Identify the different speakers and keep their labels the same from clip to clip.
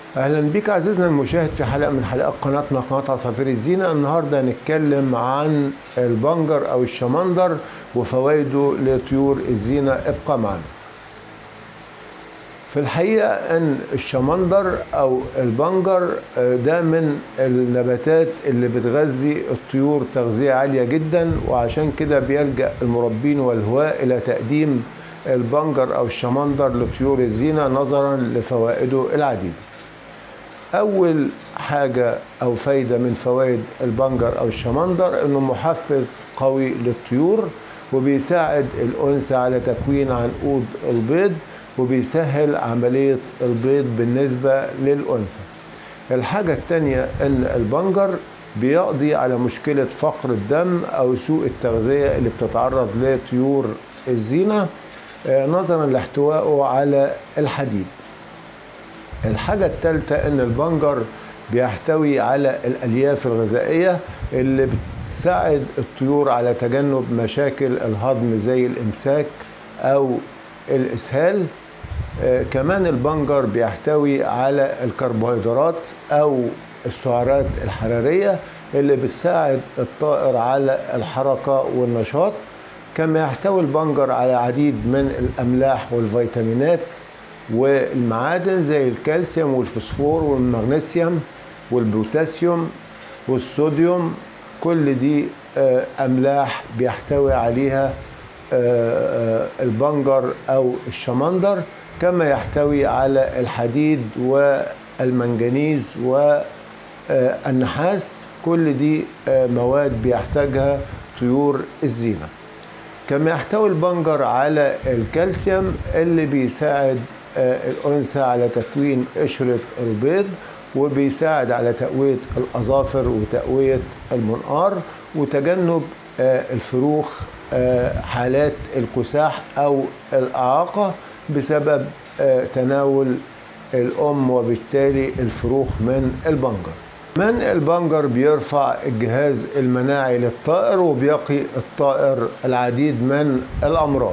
Speaker 1: اهلا بك عزيزنا المشاهد في حلقه من حلقات قناتنا قناه عصافير الزينه النهارده هنتكلم عن البنجر او الشمندر وفوائده لطيور الزينه ابقى معنا في الحقيقه ان الشمندر او البنجر ده من النباتات اللي بتغذي الطيور تغذيه عاليه جدا وعشان كده بيلجا المربين والهواة الى تقديم البنجر او الشمندر لطيور الزينه نظرا لفوائده العديده اول حاجه او فايده من فوائد البنجر او الشمندر انه محفز قوي للطيور وبيساعد الانثى على تكوين عنقود البيض وبيسهل عمليه البيض بالنسبه للانثى الحاجه الثانيه ان البنجر بيقضي على مشكله فقر الدم او سوء التغذيه اللي بتتعرض لطيور الزينه نظرا لاحتوائه على الحديد الحاجة الثالثة ان البنجر بيحتوي على الالياف الغذائية اللي بتساعد الطيور على تجنب مشاكل الهضم زي الامساك او الاسهال آه كمان البنجر بيحتوي على الكربوهيدرات او السعرات الحرارية اللي بتساعد الطائر على الحركة والنشاط كما يحتوي البنجر على عديد من الاملاح والفيتامينات والمعادن زي الكالسيوم والفوسفور والمغنيسيوم والبوتاسيوم والصوديوم كل دي املاح بيحتوي عليها البنجر او الشمندر كما يحتوي على الحديد والمنجنيز والنحاس كل دي مواد بيحتاجها طيور الزينه كما يحتوي البنجر على الكالسيوم اللي بيساعد الأنثى على تكوين قشرة البيض وبيساعد على تقوية الأظافر وتقوية المنقار وتجنب الفروخ حالات الكساح أو الإعاقة بسبب تناول الأم وبالتالي الفروخ من البنجر من البنجر بيرفع الجهاز المناعي للطائر وبيقي الطائر العديد من الأمراض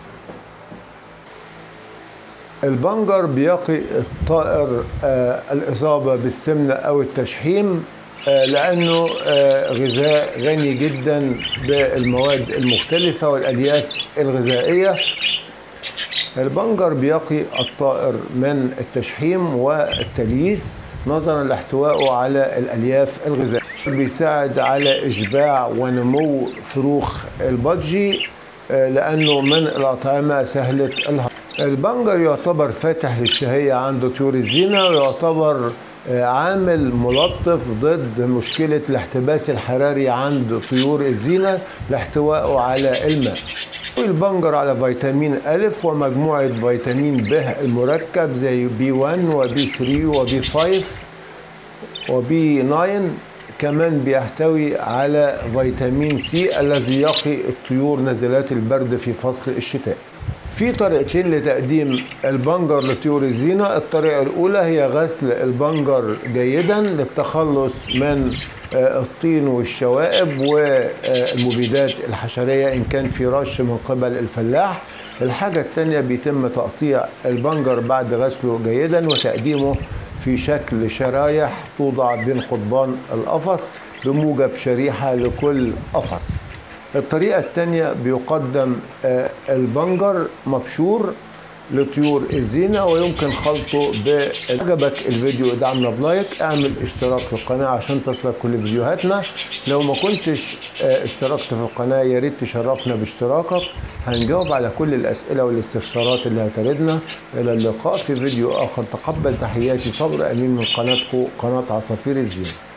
Speaker 1: البنجر بيقي الطائر آه الإصابة بالسمنة أو التشحيم آه لأنه آه غذاء غني جدا بالمواد المختلفة والألياف الغذائية البنجر بيقي الطائر من التشحيم والتلييس نظرا لاحتوائه على الألياف الغذائية بيساعد على إشباع ونمو فروخ البادجي لأنه من الأطعمة سهلة الهضم البنجر يعتبر فاتح للشهية عند طيور الزينة ويعتبر عامل ملطف ضد مشكلة الاحتباس الحراري عند طيور الزينة لاحتوائه على الماء البنجر على فيتامين ألف ومجموعة فيتامين ب المركب زي بي 1 وبي 3 وبي 5 وبي 9 كمان بيحتوي على فيتامين سي الذي يقي الطيور نزلات البرد في فصل الشتاء في طريقتين لتقديم البنجر لطيور الزينة الطريقة الأولى هي غسل البنجر جيدا للتخلص من الطين والشوائب والمبيدات الحشرية إن كان في رش من قبل الفلاح الحاجة الثانية بيتم تقطيع البنجر بعد غسله جيدا وتقديمه في شكل شرايح توضع بين قضبان القفص بموجب شريحة لكل قفص الطريقة الثانية بيقدم البنجر مبشور لطيور الزينة ويمكن خلطه ب عجبك الفيديو ادعمنا بلايك اعمل اشتراك في القناة عشان تصلك كل فيديوهاتنا لو ما كنتش اشتركت في القناة يا ريت تشرفنا باشتراكك هنجاوب على كل الاسئلة والاستفسارات اللي هتردنا الى اللقاء في فيديو اخر تقبل تحياتي صبر امين من قناتكم قناة عصافير الزينة